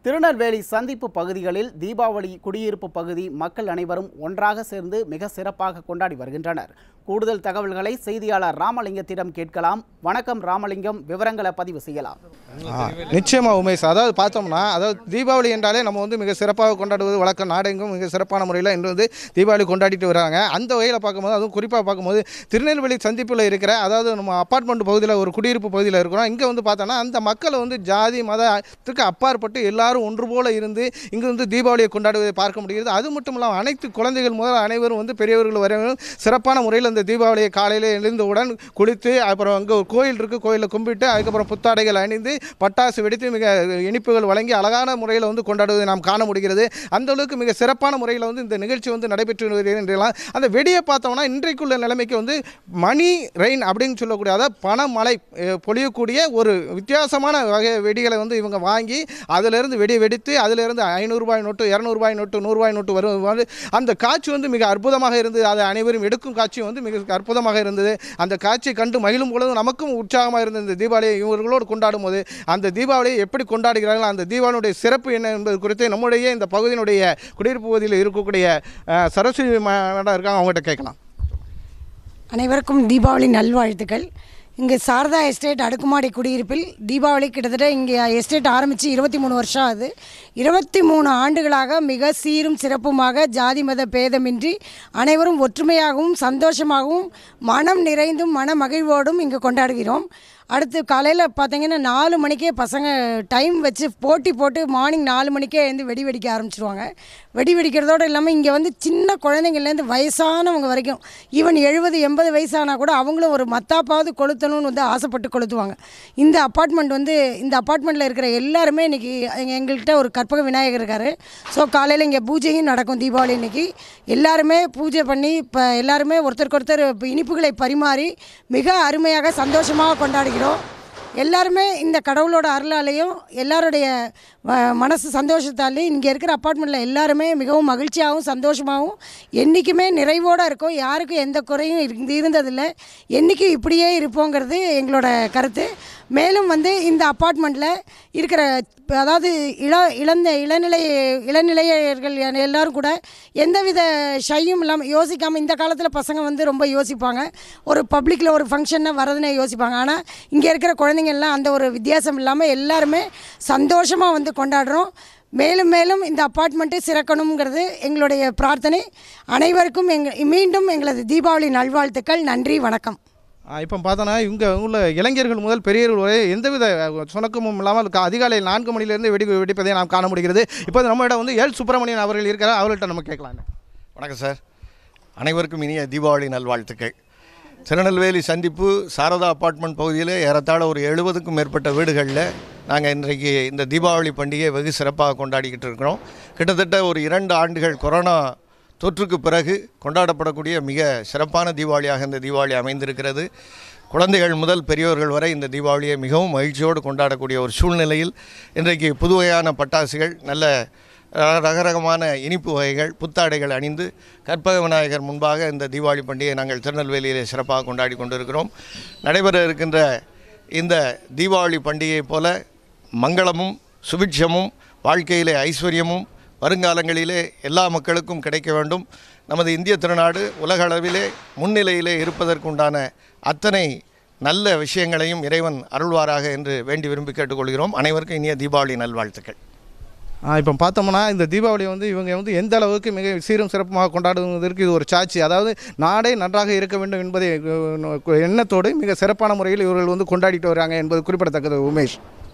திருநெல்வேலி சந்திப்பு பகுதிகளில் தீபாவளி குடியிருப்பு பகுதி மக்கள் அனைவரும் ஒன்றாக சேர்ந்து மிக சிறப்பாக கொண்டாடி வருகின்றனர் கூடுதல் தகவல்களை செய்தியாளர் ராமலிங்கத்திடம் கேட்கலாம் வணக்கம் ராமலிங்கம் விவரங்களை பதிவு செய்யலாம் ஆ, நிச்சயமா உமேஷ் அதாவது பார்த்தோம்னா அதாவது தீபாவளி என்றாலே நம்ம வந்து மிக சிறப்பாக கொண்டாடுவது வழக்கம் நாடெங்கும் மிக சிறப்பான முறையில் இன்று வந்து தீபாவளி கொண்டாடிட்டு வராங்க அந்த வகையில் பார்க்கும்போது அதுவும் குறிப்பாக பார்க்கும்போது திருநெல்வேலி சந்திப்பில் இருக்கிற அதாவது நம்ம அப்பார்ட்மெண்ட் பகுதியில் ஒரு குடியிருப்பு பகுதியில் இருக்கிறோம் இங்கே வந்து பார்த்தோன்னா அந்த மக்களை வந்து ஜாதி மதத்துக்கு அப்பாற்பட்டு எல்லாரும் ஒன்று போல இருந்து இங்கே வந்து தீபாவளியை கொண்டாடுவதை பார்க்க முடிகிறது அது மட்டும் இல்லாமல் அனைத்து குழந்தைகள் முதல் அனைவரும் வந்து பெரியவர்கள் வரையும் சிறப்பான முறையில் இந்த தீபாவளியை காலையில் எழுந்தவுடன் குளித்து அப்புறம் அங்கே ஒரு கோயில் இருக்குது கோயிலில் கும்பிட்டு அதுக்கப்புறம் புத்தாடைகள் அணிந்து பட்டாசு வெடித்து மிக இனிப்புகள் வழங்கி அழகான முறையில் வந்து கொண்டாடுவதை நாம் காண முடிகிறது அந்த அளவுக்கு மிக சிறப்பான முறையில் வந்து இந்த நிகழ்ச்சி வந்து நடைபெற்று வருகிறது என்றெல்லாம் அந்த வெடியை பார்த்தோம்னா இன்றைக்குள்ள நிலைமைக்கு வந்து மணி ரெயின் அப்படின்னு சொல்லக்கூடிய அதாவது பணமழை அஹ், பொழியக்கூடிய ஒரு வித்தியாசமான வகை வெடிகளை வந்து இவங்க வாங்கி அதிலிருந்து வெடி வெடித்து அதிலிருந்து ஐநூறுரூபாய் நோட்டு இரநூறுபாய் நோட்டு நூறுரூபாய் நோட்டு வரும் வந்து அந்த காட்சி வந்து மிக அற்புதமாக இருந்தது அதை அனைவரும் எடுக்கும் காட்சி வந்து மிக அற்புதமாக இருந்தது அந்த காட்சியை கண்டு மகிழும் பொழுது நமக்கும் உற்சாகமாக இருந்தது இந்த தீபாவளியை இவர்களோடு கொண்டாடும் போது அந்த தீபாவளியை எப்படி கொண்டாடுகிறார்கள் அந்த தீபாவளியுடைய சிறப்பு என்ன என்பது குறித்து நம்முடைய இந்த பகுதியினுடைய குடியிருப்பு பகுதியில் இருக்கக்கூடிய அஹ், சரஸ்வதி மேடம் இருக்காங்க அவங்ககிட்ட கேட்கலாம் அனைவருக்கும் தீபாவளி நல்வாழ்த்துக்கள் இங்கே சாரதா எஸ்டேட் அடுக்குமாடி குடியிருப்பில் தீபாவளி கிட்டத்தட்ட இங்கே எஸ்டேட் ஆரம்பித்து இருபத்தி மூணு வருஷம் ஆகுது இருபத்தி மூணு ஆண்டுகளாக மிக சீரும் சிறப்புமாக ஜாதி மத பேதமின்றி அனைவரும் ஒற்றுமையாகவும் சந்தோஷமாகவும் மனம் நிறைந்தும் மன மகிழ்வோடும் இங்கே கொண்டாடுகிறோம் அடுத்து காலையில் பார்த்தீங்கன்னா நாலு மணிக்கே பசங்க டைம் வச்சு போட்டி போட்டு மார்னிங் நாலு மணிக்கே எழுந்து வெடி வெடிக்க ஆரம்பிச்சிருவாங்க வெடி வெடிக்கிறதோடு இல்லாமல் இங்கே வந்து சின்ன குழந்தைங்கள்லேருந்து வயசானவங்க வரைக்கும் ஈவன் எழுபது எண்பது வயசானா கூட அவங்களும் ஒரு மத்தாப்பாவது கொளுத்தணும்னு வந்து ஆசைப்பட்டு கொளுத்துவாங்க இந்த அப்பார்ட்மெண்ட் வந்து இந்த அப்பார்ட்மெண்ட்டில் இருக்கிற எல்லாருமே இன்றைக்கி எங்கள்கிட்ட ஒரு கற்பக விநாயகர் இருக்கார் ஸோ காலையில் இங்கே பூஜையும் நடக்கும் தீபாவளி இன்னைக்கு எல்லாருமே பூஜை பண்ணி இப்போ எல்லாருமே ஒருத்தருக்கு ஒருத்தர் இப்ப இனிப்புகளை பரிமாறி மிக அருமையாக சந்தோஷமாக கொண்டாடுகிறோம் எல்லாருமே இந்த கடவுளோட அருளாலையும் எல்லாருடைய வ- மனசு சந்தோஷத்தாலையும் இங்கே இருக்கிற அப்பார்ட்மெண்ட்டில் எல்லாருமே மிகவும் மகிழ்ச்சியாகவும் சந்தோஷமாகவும் என்றைக்குமே நிறைவோடு இருக்கும் யாருக்கும் எந்த குறையும் இருந்து இருந்ததில்லை என்றைக்கும் இப்படியே இருப்போங்கிறது எங்களோட கருத்து மேலும் வந்து இந்த அப்பார்ட்மெண்ட்டில் இருக்கிற அதாவது இள இளந்த இளநிலை இளநிலையர்கள் என- எல்லாரும் கூட எந்தவித ஷையும் இல்லாமல் யோசிக்காமல் இந்த காலத்தில் பசங்க வந்து ரொம்ப யோசிப்பாங்க ஒரு பப்ளிக்கில் ஒரு ஃபங்க்ஷன்னா வரதுனே யோசிப்பாங்க ஆனால் இங்கே இருக்கிற குழந்தைங்க எல்லாம் அந்த ஒரு வித்தியாசம் இல்லாமல் எல்லாருமே சந்தோஷமாக வந்து கொண்டாடுறோம் மேலும் மேலும் இந்த அப்பார்ட்மெண்ட்டு சிறக்கணுங்கிறது எங்களுடைய பிரார்த்தனை அனைவருக்கும் எங்க மீண்டும் எங்களது தீபாவளி நல்வாழ்த்துக்கள் நன்றி வணக்கம் இப்போ பார்த்தோன்னா இங்கே உள்ள இளைஞர்கள் முதல் பெரியவர்கள் வரை எந்தவித அஹ், சுணக்கமும் இல்லாமல் கா- அதிகாலை நான்கு மணியிலிருந்து வெடி வெடிப்பதை நாம் காண முடிகிறது இப்போ நம்மிடம் வந்து எல் சுப்பிரமணியன் அவர்கள் இருக்கிறார் அவர்கள்ட்ட நம்ம கேட்கலாம் வணக்கம் சார் அனைவருக்கும் இனிய தீபாவளி நல்வாழ்த்துக்கள் திருநெல்வேலி சந்திப்பு சாரதா அப்பார்ட்மெண்ட் பகுதியில் ஏறத்தாழ ஒரு எழுபதுக்கும் மேற்பட்ட வீடுகளில் நாங்கள் இன்றைக்கு இந்த தீபாவளி பண்டிகையை வெகு சிறப்பாக கொண்டாடிக்கிட்டு இருக்கிறோம் கிட்டத்தட்ட ஒரு இரண்டு ஆண்டுகள் கொரோனா தொற்றுக்கு பிறகு கொண்டாடப்படக்கூடிய மிக சிறப்பான தீபாவளியாக இந்த தீபாவளி அமைந்திருக்கிறது குழந்தைகள் முதல் பெரியோர்கள் வரை இந்த தீபாவளியை மிகவும் மகிழ்ச்சியோடு கொண்டாடக்கூடிய ஒரு சூழ்நிலையில் இன்றைக்கு புதுவையான பட்டாசுகள் நல்ல ர- ரகரகமான இனிப்பு வகைகள் புத்தாடைகள் அணிந்து கற்பக விநாயகர் முன்பாக இந்த தீபாவளி பண்டிகையை நாங்கள் திருநெல்வேலியிலே சிறப்பாக கொண்டாடி கொண்டிருக்கிறோம் நடைபெற இருக்கின்ற இந்த தீபாவளி பண்டிகையைப் போல மங்களமும் சுபிட்சமும் வாழ்க்கையிலே ஐஸ்வர்யமும் வருங்காலங்களிலே எல்லா மக்களுக்கும் கிடைக்க வேண்டும் நமது இந்திய திருநாடு உலக அளவிலே முன்னிலையிலே இருப்பதற்குண்டான அத்தனை நல்ல விஷயங்களையும் இறைவன் அருள்வாராக என்று வேண்டி விரும்பி கேட்டுக்கொள்கிறோம் அனைவருக்கும் இனிய தீபாவளி நல்வாழ்த்துக்கள் இப்போ பார்த்தோம்னா இந்த தீபாவளி வந்து இவங்க வந்து எந்த அளவுக்கு மிக சீரும் சிறப்புமாக கொண்டாடுவதற்கு இது ஒரு சாட்சி அதாவது நாடே நன்றாக இருக்க வேண்டும் என்பதை அஹ், எண்ணத்தோடு மிக சிறப்பான முறையில் இவர்கள் வந்து கொண்டாடிட்டு வராங்க என்பது குறிப்பிடத்தக்கது உமேஷ்